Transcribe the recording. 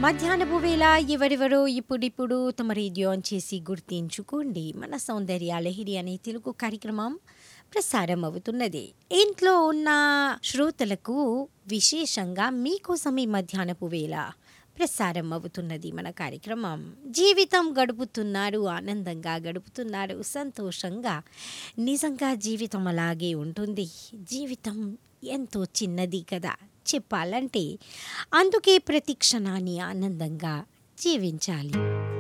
మధ్యాహ్నపు వేళ ఎవరెవరో ఇప్పుడిప్పుడు తమ రేడియో ఆన్ చేసి గుర్తించుకోండి మన సౌందర్య లహిరి అనే తెలుగు కార్యక్రమం ప్రసారం అవుతున్నది ఇంట్లో ఉన్న శ్రోతలకు విశేషంగా మీకోసం ఈ మధ్యాహ్నపు వేళ ప్రసారం అవుతున్నది మన కార్యక్రమం జీవితం గడుపుతున్నారు ఆనందంగా గడుపుతున్నారు సంతోషంగా నిజంగా జీవితం అలాగే ఉంటుంది జీవితం ఎంతో చిన్నది కదా చెప్పాలంటే అందుకే ప్రతి క్షణాన్ని ఆనందంగా జీవించాలి